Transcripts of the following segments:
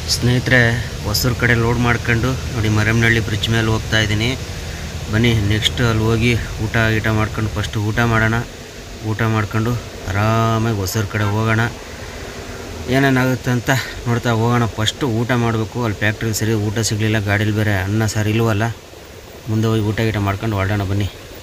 ಸ್ನೇಹಿತರೆ ಹೊಸೂರು ಕಡೆ ಲೋಡ್ ಮಾಡ್ಕೊಂಡು ನೋಡಿ ಮರಮ್ನಹಳ್ಳಿ ಬ್ರಿಡ್ಜ್ ಮೇಲೆ ಹೋಗ್ತಾ ಇದ್ದೀನಿ ಬನ್ನಿ ನೆಕ್ಸ್ಟ್ ಅಲ್ಲಿ ಹೋಗಿ ಊಟ ಗೀಟ ಮಾಡ್ಕೊಂಡು ಫಸ್ಟ್ ಊಟ ಮಾಡೋಣ ಊಟ ಮಾಡ್ಕೊಂಡು ಆರಾಮಾಗಿ ಹೊಸೂರು ಕಡೆ ಹೋಗೋಣ ಏನೇನಾಗುತ್ತೆ ಅಂತ ನೋಡ್ತಾ ಹೋಗೋಣ ಫಸ್ಟು ಊಟ ಮಾಡಬೇಕು ಅಲ್ಲಿ ಫ್ಯಾಕ್ಟ್ರಿಲಿ ಸರಿ ಊಟ ಸಿಗಲಿಲ್ಲ ಗಾಡೀಲಿ ಬೇರೆ ಅನ್ನ ಸಾರು ಇಲ್ವಲ್ಲ ಮುಂದೆ ಹೋಗಿ ಊಟ ಗೀಟ ಮಾಡ್ಕೊಂಡು ಹೊರಡೋಣ ಬನ್ನಿ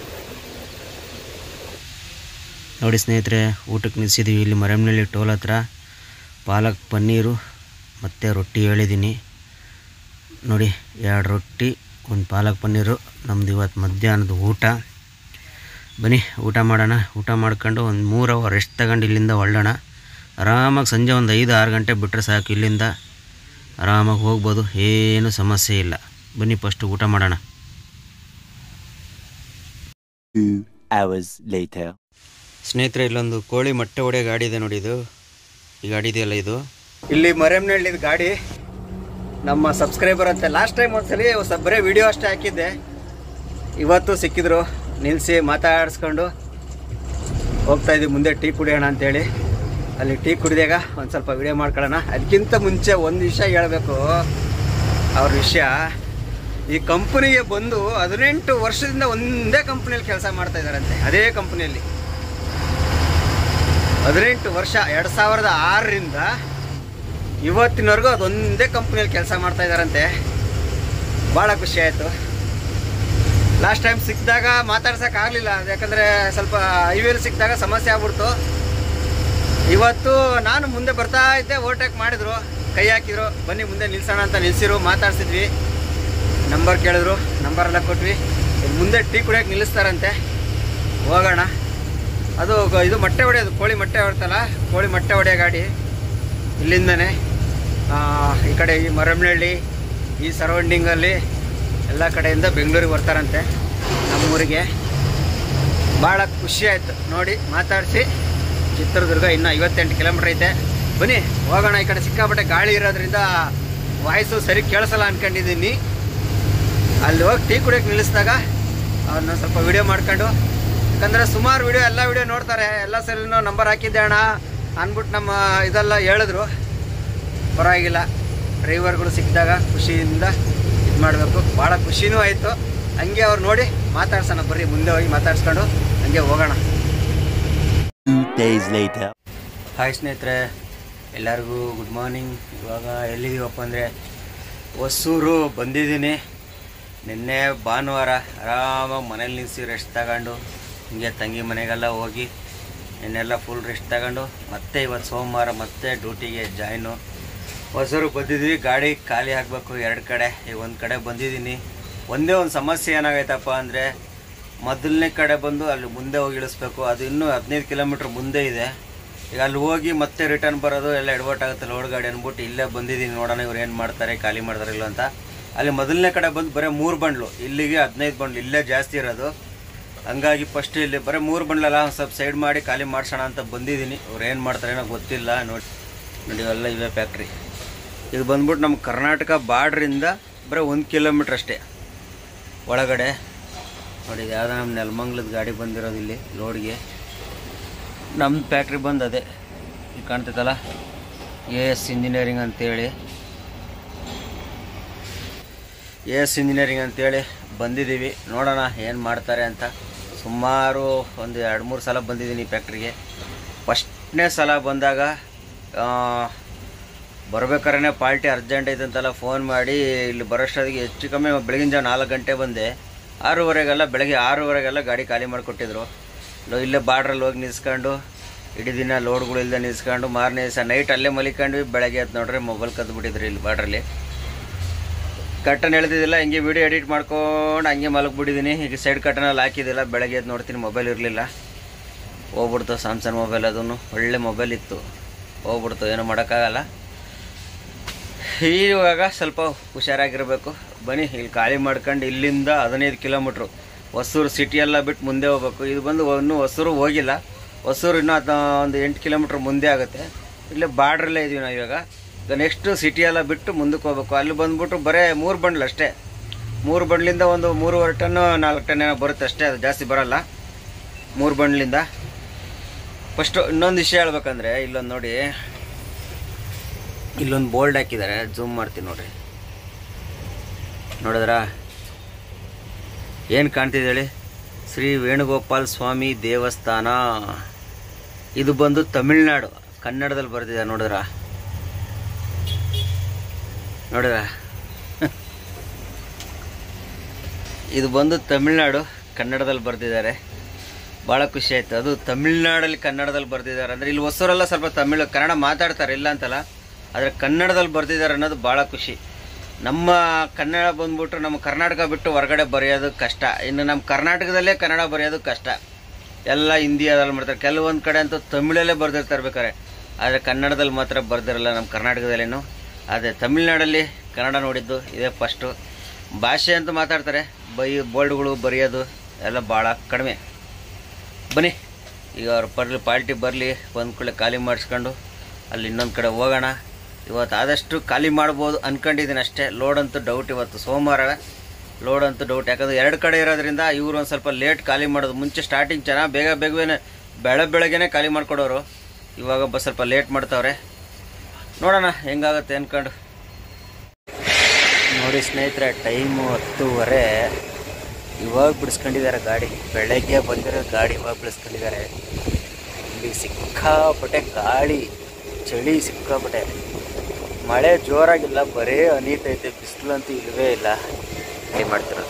ನೋಡಿ ಸ್ನೇಹಿತರೆ ಊಟಕ್ಕೆ ನಿಲ್ಸಿದ್ದೀವಿ ಇಲ್ಲಿ ಮರಮ್ನಳ್ಳಿ ಟೋಲ್ ಹತ್ರ ಪಾಲಕ್ ಪನ್ನೀರು ಮತ್ತು ರೊಟ್ಟಿ ಹೇಳಿದ್ದೀನಿ ನೋಡಿ ಎರಡು ರೊಟ್ಟಿ ಒಂದು ಪಾಲಕ್ ಪನ್ನೀರು ನಮ್ಮದು ಇವತ್ತು ಮಧ್ಯಾಹ್ನದ ಊಟ ಬನ್ನಿ ಊಟ ಮಾಡೋಣ ಊಟ ಮಾಡ್ಕೊಂಡು ಒಂದು ಮೂರು ಅವರ್ ರೆಸ್ಟ್ ತಗೊಂಡು ಇಲ್ಲಿಂದ ಹೊರಡೋಣ ಆರಾಮಾಗಿ ಸಂಜೆ ಒಂದು ಐದು ಆರು ಗಂಟೆ ಬಿಟ್ಟರೆ ಸಾಕು ಇಲ್ಲಿಂದ ಆರಾಮಾಗಿ ಹೋಗ್ಬೋದು ಏನು ಸಮಸ್ಯೆ ಇಲ್ಲ ಬನ್ನಿ ಫಸ್ಟು ಊಟ ಮಾಡೋಣ Two hours later. ಸ್ನೇಹಿತರೆ ಇಲ್ಲೊಂದು ಕೋಳಿ ಮೊಟ್ಟೆ ಹೊಡೆಯೋ ಗಾಡಿ ಇದೆ ನೋಡಿ ಇದು ಈ ಗಾಡಿ ಇದೆಯಲ್ಲ ಇದು ಇಲ್ಲಿ ಮರೆಮ್ನಹಳ್ಳಿದ ಗಾಡಿ ನಮ್ಮ ಸಬ್ಸ್ಕ್ರೈಬರ್ ಅಂತ ಲಾಸ್ಟ್ ಟೈಮ್ ಒಂದ್ಸಲಿ ಸ- ಬರೀ ವಿಡಿಯೋ ಅಷ್ಟೇ ಹಾಕಿದ್ದೆ ಇವತ್ತು ಸಿಕ್ಕಿದ್ರು ನಿಲ್ಲಿಸಿ ಮಾತಾಡಿಸ್ಕೊಂಡು ಹೋಗ್ತಾ ಇದ್ವಿ ಮುಂದೆ ಟೀ ಕುಡಿಯೋಣ ಅಂತೇಳಿ ಅಲ್ಲಿ ಟೀ ಕುಡಿದಾಗ ಒಂದು ಸ್ವಲ್ಪ ವಿಡಿಯೋ ಮಾಡ್ಕೊಳ್ಳೋಣ ಅದಕ್ಕಿಂತ ಮುಂಚೆ ಒಂದು ವಿಷಯ ಹೇಳಬೇಕು ಅವ್ರ ವಿಷಯ ಈ ಕಂಪನಿಗೆ ಬಂದು ಹದಿನೆಂಟು ವರ್ಷದಿಂದ ಒಂದೇ ಕಂಪ್ನಿಯಲ್ಲಿ ಕೆಲಸ ಮಾಡ್ತಾ ಇದ್ದಾರಂತೆ ಅದೇ ಕಂಪ್ನಿಯಲ್ಲಿ ಹದಿನೆಂಟು ವರ್ಷ ಎರಡು ಸಾವಿರದ ಆರರಿಂದ ಇವತ್ತಿನವರೆಗೂ ಅದೊಂದೇ ಕಂಪ್ನಿಯಲ್ಲಿ ಕೆಲಸ ಮಾಡ್ತಾ ಇದ್ದಾರಂತೆ ಭಾಳ ಖುಷಿ ಆಯಿತು ಲಾಸ್ಟ್ ಟೈಮ್ ಸಿಕ್ಕಿದಾಗ ಮಾತಾಡ್ಸೋಕ್ಕಾಗಲಿಲ್ಲ ಯಾಕಂದರೆ ಸ್ವಲ್ಪ ಹೈವೇಲಿ ಸಿಕ್ಕಿದಾಗ ಸಮಸ್ಯೆ ಆಗ್ಬಿಡ್ತು ಇವತ್ತು ನಾನು ಮುಂದೆ ಬರ್ತಾ ಇದ್ದೆ ಓವರ್ಟೇಕ್ ಮಾಡಿದ್ರು ಕೈ ಹಾಕಿದ್ರು ಬನ್ನಿ ಮುಂದೆ ನಿಲ್ಸೋಣ ಅಂತ ನಿಲ್ಸಿರು ಮಾತಾಡ್ಸಿದ್ವಿ ನಂಬರ್ ಕೇಳಿದ್ರು ನಂಬರ್ ಎಲ್ಲ ಕೊಟ್ವಿ ಇನ್ನು ಮುಂದೆ ಟೀ ಕುಡಿಯೋಕೆ ನಿಲ್ಲಿಸ್ತಾರಂತೆ ಹೋಗೋಣ ಅದು ಗ- ಇದು ಮೊಟ್ಟೆ ಹೊಡೆಯೋದು ಕೋಳಿ ಮೊಟ್ಟೆ ಹೊಡ್ತಲ್ಲ ಕೋಳಿ ಮೊಟ್ಟೆ ಹೊಡೆಯೋ ಗಾಡಿ ಇಲ್ಲಿಂದನೇ ಆ, ಈ ಕಡೆ ಈ ಮರಮ್ನಹಳ್ಳಿ ಈ ಸರೌಂಡಿಂಗಲ್ಲಿ ಎಲ್ಲ ಕಡೆಯಿಂದ ಬೆಂಗಳೂರಿಗೆ ಬರ್ತಾರಂತೆ ನಮ್ಮೂರಿಗೆ ಭಾಳ ಖುಷಿ ಆಯಿತು ನೋಡಿ ಮಾತಾಡಿಸಿ ಚಿತ್ರದುರ್ಗ ಇನ್ನೂ ಐವತ್ತೆಂಟು ಕಿಲೋಮೀಟ್ರ್ ಐತೆ ಬನ್ನಿ ಹೋಗೋಣ ಈ ಕಡೆ ಸಿಕ್ಕಾಪಟ್ಟೆ ಗಾಳಿ ಇರೋದ್ರಿಂದ ವಾಯ್ಸು ಸರಿ ಕೇಳಿಸಲ್ಲ ಅಂದ್ಕೊಂಡಿದ್ದೀನಿ ಅಲ್ಲಿ ಹೋಗಿ ಟೀ ಕುಡಿಯೋಕೆ ನಿಲ್ಲಿಸಿದಾಗ ಅವ್ರನ್ನ ಸ್ವಲ್ಪ ವಿಡಿಯೋ ಮಾಡ್ಕೊಂಡು ಯಾಕಂದರೆ ಸುಮಾರು ವಿಡಿಯೋ ಎಲ್ಲ ವಿಡಿಯೋ ನೋಡ್ತಾರೆ ಎಲ್ಲ ಸರಿನೂ ನಂಬರ್ ಹಾಕಿದ್ದೆ ಅಣ್ಣ ಅಂದ್ಬಿಟ್ಟು ನಮ್ಮ ಇದೆಲ್ಲ ಹೇಳಿದ್ರು ಪರವಾಗಿಲ್ಲ ಡ್ರೈವರ್ಗಳು ಸಿಕ್ಕಿದಾಗ ಖುಷಿಯಿಂದ ಇದು ಮಾಡಬೇಕು ಭಾಳ ಖುಷಿನೂ ಆಯಿತು ಹಂಗೆ ಅವ್ರು ನೋಡಿ ಮಾತಾಡ್ಸೋಣ ಬರ್ರಿ ಮುಂದೆ ಹೋಗಿ ಮಾತಾಡ್ಸ್ಕೊಂಡು ಹಂಗೆ ಹೋಗೋಣ Two days later. ಹಾಯ್ ಸ್ನೇಹಿತರೆ ಎಲ್ಲರಿಗೂ ಗುಡ್ ಮಾರ್ನಿಂಗ್ ಇವಾಗ ಎಲ್ಲಿದ್ದೀವಪ್ಪ ಅಂದರೆ ಹೊಸೂರು ಬಂದಿದ್ದೀನಿ ನಿನ್ನೆ ಭಾನುವಾರ ಆರಾಮಾಗಿ ಮನೇಲಿ ನಿಲ್ಲಿಸಿ ರೆಸ್ಟ್ ತಗೊಂಡು ಹಿಂಗೆ ತಂಗಿ ಮನೆಗೆಲ್ಲ ಹೋಗಿ ನಿನ್ನೆಲ್ಲ ಫುಲ್ ರೆಸ್ಟ್ ತಗೊಂಡು ಮತ್ತೆ ಇವತ್ತು ಸೋಮವಾರ ಮತ್ತೆ ಡ್ಯೂಟಿಗೆ ಜಾಯ್ನು ಹೊಸೂರು ಬಂದಿದ್ವಿ ಗಾಡಿ ಖಾಲಿ ಆಗಬೇಕು ಎರಡು ಕಡೆ ಈಗ ಒಂದು ಕಡೆ ಬಂದಿದ್ದೀನಿ ಒಂದೇ ಒಂದು ಸಮಸ್ಯೆ ಏನಾಗೈತಪ್ಪ ಅಂದರೆ ಮೊದಲನೇ ಕಡೆ ಬಂದು ಅಲ್ಲಿ ಮುಂದೆ ಹೋಗಿ ಇಳಿಸ್ಬೇಕು ಅದು ಇನ್ನೂ ಹದಿನೈದು ಕಿಲೋಮೀಟ್ರ್ ಮುಂದೆ ಇದೆ ಈಗ ಅಲ್ಲಿ ಹೋಗಿ ಮತ್ತೆ ರಿಟರ್ನ್ ಬರೋದು ಎಲ್ಲ ಎಡವಟ್ ಆಗುತ್ತೆ ಲೋಡ್ ಗಾಡಿ ಅಂದ್ಬಿಟ್ಟು ಇಲ್ಲೇ ಬಂದಿದ್ದೀನಿ ನೋಡೋಣ ಇವ್ರು ಏನು ಮಾಡ್ತಾರೆ ಖಾಲಿ ಮಾಡ್ತಾರೆ ಇಲ್ಲ ಅಂತ ಅಲ್ಲಿ ಮೊದಲನೇ ಕಡೆ ಬಂದು ಬರೀ ಮೂರು ಬಂಡ್ಲು ಇಲ್ಲಿಗೆ ಹದಿನೈದು ಬಂಡ್ಲು ಇಲ್ಲೇ ಜಾಸ್ತಿ ಇರೋದು ಹಂಗಾಗಿ ಫಸ್ಟ್ ಇಲ್ಲಿ ಬರೀ ಮೂರು ಬಂಡ್ಲಲ್ಲ ಒಂದ್ ಸ್ವಲ್ಪ ಸೈಡ್ ಮಾಡಿ ಖಾಲಿ ಮಾಡ್ಸೋಣ ಅಂತ ಬಂದಿದ್ದೀನಿ ಅವ್ರು ಏನು ಮಾಡ್ತಾರೆ ಏನೋ ಗೊತ್ತಿಲ್ಲ ನೋಡಿ ನೋಡಿ ಇವೆಲ್ಲ ಇವೆ ಫ್ಯಾಕ್ಟ್ರಿ ಇದು ಬಂದ್ಬಿಟ್ಟು ನಮ್ಮ ಕರ್ನಾಟಕ ಬಾರ್ಡ್ರಿಂದ ಬರೀ ಒಂದು ಕಿಲೋಮೀಟ್ರ್ ಅಷ್ಟೇ ಒಳಗಡೆ ನೋಡಿ ಇದು ಯಾವುದೋ ನಮ್ಮ ನೆಲಮಂಗ್ಲದ ಗಾಡಿ ಬಂದಿರೋದು ಇಲ್ಲಿ ಲೋಡ್ಗೆ ನಮ್ಮ ಫ್ಯಾಕ್ಟ್ರಿ ಬಂದು ಅದೇ ಈಗ ಕಾಣ್ತೈತಲ್ಲ ಎ ಎಸ್ ಇಂಜಿನಿಯರಿಂಗ್ ಅಂತೇಳಿ ಎ ಎಸ್ ಇಂಜಿನಿಯರಿಂಗ್ ಅಂತೇಳಿ ಬಂದಿದ್ದೀವಿ ನೋಡೋಣ ಏನು ಮಾಡ್ತಾರೆ ಅಂತ ಸುಮಾರು ಒಂದು ಎರಡು ಮೂರು ಸಲ ಬಂದಿದ್ದೀನಿ ಈ ಫ್ಯಾಕ್ಟ್ರಿಗೆ ಫಸ್ಟ್ನೇ ಸಲ ಬಂದಾಗ ಬರ್ಬೇಕಾದ್ರೆ ಪಾರ್ಟಿ ಅರ್ಜೆಂಟ್ ಐತೆ ಅಂತೆಲ್ಲ ಫೋನ್ ಮಾಡಿ ಇಲ್ಲಿ ಬರೋಷ್ಟೊತ್ತಿಗೆ ಹೆಚ್ಚು ಕಮ್ಮಿ ಬೆಳಗಿನ ಜಾವ ನಾಲ್ಕು ಗಂಟೆ ಬಂದೆ ಆರೂವರೆಗೆಲ್ಲ ಬೆಳಗ್ಗೆ ಆರೂವರೆಗೆಲ್ಲ ಗಾಡಿ ಖಾಲಿ ಮಾಡಿಕೊಟ್ಟಿದ್ರು ಲೋ ಇಲ್ಲೇ ಬಾರ್ಡ್ರಲ್ಲಿ ಹೋಗಿ ನಿಲ್ಸ್ಕೊಂಡು ಇಡೀ ದಿನ ಲೋಡ್ಗಳು ಇಲ್ಲದೆ ನಿಲ್ಸ್ಕೊಂಡು ಮಾರನೇ ದಿವಸ ನೈಟ್ ಅಲ್ಲೇ ಮಲಿಕೊಂಡ್ವಿ ಬೆಳಗ್ಗೆ ಎದ್ದು ನೋಡ್ರಿ ಮೊಬೈಲ್ ಕದ್ದುಬಿಟ್ಟಿದ್ರು ಇಲ್ಲಿ ಬಾರ್ಡ್ರಲ್ಲಿ ಕಟ್ಟನ್ ಹೇಳ್ತಿದ್ದಿಲ್ಲ ಹಿಂಗೆ ವಿಡಿಯೋ ಎಡಿಟ್ ಮಾಡ್ಕೊಂಡು ಹಂಗೆ ಮಲಗಿಬಿಟ್ಟಿದ್ದೀನಿ ಈಗ ಸೈಡ್ ಕಟ್ಟನಲ್ಲಿ ಹಾಕಿದ್ದಿಲ್ಲ ಬೆಳಗ್ಗೆ ಎದ್ದು ನೋಡ್ತೀನಿ ಮೊಬೈಲ್ ಇರಲಿಲ್ಲ ಹೋಗ್ಬಿಡ್ತು ಸ್ಯಾಮ್ಸಂಗ್ ಮೊಬೈಲ್ ಅದನ್ನು ಒಳ್ಳೆ ಮೊಬೈಲ್ ಇತ್ತು ಹೋಗ್ಬಿಡ್ತು ಏನೂ ಮಾಡೋಕ್ಕಾಗಲ್ಲ ಇವಾಗ ಸ್ವಲ್ಪ ಹುಷಾರಾಗಿರಬೇಕು ಬನ್ನಿ ಇಲ್ಲಿ ಖಾಲಿ ಮಾಡ್ಕೊಂಡು ಇಲ್ಲಿಂದ ಹದಿನೈದು ಕಿಲೋಮೀಟ್ರು ಹೊಸೂರು ಸಿಟಿ ಎಲ್ಲ ಬಿಟ್ಟು ಮುಂದೆ ಹೋಗ್ಬೇಕು ಇದು ಬಂದು ಇನ್ನೂ ಹೊಸೂರು ಹೋಗಿಲ್ಲ ಹೊಸೂರು ಇನ್ನೂ ಅದ ಒಂದು ಎಂಟು ಕಿಲೋಮೀಟ್ರ್ ಮುಂದೆ ಆಗುತ್ತೆ ಇಲ್ಲೇ ಬಾರ್ಡ್ರಲ್ಲೇ ಇದೀವಿ ನಾವು ಇವಾಗ ಈಗ ನೆಕ್ಸ್ಟು ಸಿಟಿ ಎಲ್ಲ ಬಿಟ್ಟು ಮುಂದಕ್ಕೆ ಹೋಗ್ಬೇಕು ಅಲ್ಲಿ ಬಂದ್ಬಿಟ್ಟು ಬರೇ ಮೂರು ಬಂಡ್ಲು ಅಷ್ಟೇ ಮೂರು ಬಂಡ್ಲಿಂದ ಒಂದು ಮೂರುವರೆ ಟನ್ನು ನಾಲ್ಕು ಟನ್ ಏನೋ ಬರುತ್ತೆ ಅಷ್ಟೇ ಅದು ಜಾಸ್ತಿ ಬರಲ್ಲ ಮೂರು ಬಂಡ್ಲಿಂದ ಫಸ್ಟು ಇನ್ನೊಂದು ವಿಷಯ ಹೇಳ್ಬೇಕಂದ್ರೆ ಇಲ್ಲೊಂದು ನೋಡಿ ಇಲ್ಲೊಂದು ಬೋಲ್ಡ್ ಹಾಕಿದ್ದಾರೆ ಜೂಮ್ ಮಾಡ್ತೀನಿ ನೋಡ್ರಿ ನೋಡಿದ್ರಾ ಏನು ಕಾಣ್ತಿದೆ ಹೇಳಿ ಶ್ರೀ ವೇಣುಗೋಪಾಲ್ ಸ್ವಾಮಿ ದೇವಸ್ಥಾನ ಇದು ಬಂದು ತಮಿಳ್ನಾಡು ಕನ್ನಡದಲ್ಲಿ ಬರ್ತಿದೆ ನೋಡಿದ್ರ ನೋಡಿದ್ರ ಇದು ಬಂದು ತಮಿಳ್ನಾಡು ಕನ್ನಡದಲ್ಲಿ ಬರ್ತಿದ್ದಾರೆ ಭಾಳ ಖುಷಿ ಆಯ್ತು ಅದು ತಮಿಳ್ನಾಡಲ್ಲಿ ಕನ್ನಡದಲ್ಲಿ ಬರ್ತಿದ್ದಾರೆ ಅಂದರೆ ಇಲ್ಲಿ ಹೊಸರೆಲ್ಲ ಸ್ವಲ್ಪ ತಮಿಳು ಕನ್ನಡ ಮಾತಾಡ್ತಾರೆ ಇಲ್ಲ ಅಂತಲ್ಲ ಆದರೆ ಕನ್ನಡದಲ್ಲಿ ಬರ್ತಿದ್ದಾರೆ ಅನ್ನೋದು ಭಾಳ ಖುಷಿ ನಮ್ಮ ಕನ್ನಡ ಬಂದ್ಬಿಟ್ರೆ ನಮ್ಮ ಕರ್ನಾಟಕ ಬಿಟ್ಟು ಹೊರಗಡೆ ಬರೆಯೋದು ಕಷ್ಟ ಇನ್ನು ನಮ್ಮ ಕರ್ನಾಟಕದಲ್ಲೇ ಕನ್ನಡ ಬರೆಯೋದು ಕಷ್ಟ ಎಲ್ಲ ಹಿಂದಿ ಅದ್ರಲ್ಲಿ ಮಾಡ್ತಾರೆ ಕೆಲವೊಂದು ಕಡೆ ಅಂತೂ ತಮಿಳಲ್ಲೇ ಬರ್ದಿರ್ತಾರೆ ಬೇಕಾರೆ ಆದರೆ ಕನ್ನಡದಲ್ಲಿ ಮಾತ್ರ ಬರ್ದಿರಲ್ಲ ನಮ್ಮ ಕರ್ನಾಟಕದಲ್ಲೇನು ಆದರೆ ತಮಿಳ್ನಾಡಲ್ಲಿ ಕನ್ನಡ ನೋಡಿದ್ದು ಇದೇ ಫಸ್ಟು ಭಾಷೆ ಅಂತ ಮಾತಾಡ್ತಾರೆ ಬೈ ಬೋರ್ಡ್ಗಳು ಬರೆಯೋದು ಎಲ್ಲ ಭಾಳ ಕಡಿಮೆ ಬನ್ನಿ ಈಗ ಅವ್ರ ಬರ್ಲಿ ಪಾರ್ಟಿ ಬರಲಿ ಒಂದು ಕಡೆ ಖಾಲಿ ಮಾಡಿಸ್ಕೊಂಡು ಅಲ್ಲಿ ಇನ್ನೊಂದು ಕಡೆ ಹೋಗೋಣ ಇವತ್ತು ಆದಷ್ಟು ಖಾಲಿ ಮಾಡ್ಬೋದು ಅಂದ್ಕೊಂಡಿದ್ದೀನಿ ಅಷ್ಟೇ ಲೋಡ್ ಅಂತೂ ಡೌಟ್ ಇವತ್ತು ಸೋಮವಾರ ಲೋಡ್ ಅಂತೂ ಡೌಟ್ ಯಾಕಂದ್ರೆ ಎರಡು ಕಡೆ ಇರೋದ್ರಿಂದ ಇವರು ಒಂದು ಸ್ವಲ್ಪ ಲೇಟ್ ಖಾಲಿ ಮಾಡೋದು ಮುಂಚೆ ಸ್ಟಾರ್ಟಿಂಗ್ ಚೆನ್ನಾಗಿ ಬೇಗ ಬೇಗವೇ ಬೆಳ ಬೆಳಗ್ಗೆನೇ ಖಾಲಿ ಮಾಡಿಕೊಡೋರು ಇವಾಗ ಬ ಸ್ವಲ್ಪ ಲೇಟ್ ಮಾಡ್ತಾವ್ರೆ ನೋಡೋಣ ಹೆಂಗಾಗುತ್ತೆ ಅಂದ್ಕೊಂಡು ನೋಡಿ ಸ್ನೇಹಿತರೆ ಟೈಮು ಹತ್ತುವರೆ ಇವಾಗ ಬಿಡಿಸ್ಕೊಂಡಿದ್ದಾರೆ ಗಾಡಿ ಬೆಳಗ್ಗೆ ಬಂದಿರೋ ಗಾಡಿ ಇವಾಗ ಬಿಡಿಸ್ಕೊಂಡಿದ್ದಾರೆ ಇಲ್ಲಿ ಸಿಕ್ಕಾಪಟ್ಟೆ ಗಾಳಿ ಚಳಿ ಸಿಕ್ಕಾಪಟ್ಟೆ ಮಳೆ ಜೋರಾಗಿಲ್ಲ ಬರೇ ಅನೀತೈತೆ ಬಿಸಿಲಂತೂ ಇಲ್ಲವೇ ಇಲ್ಲ ಏನು ಮಾಡ್ತಿರೋದು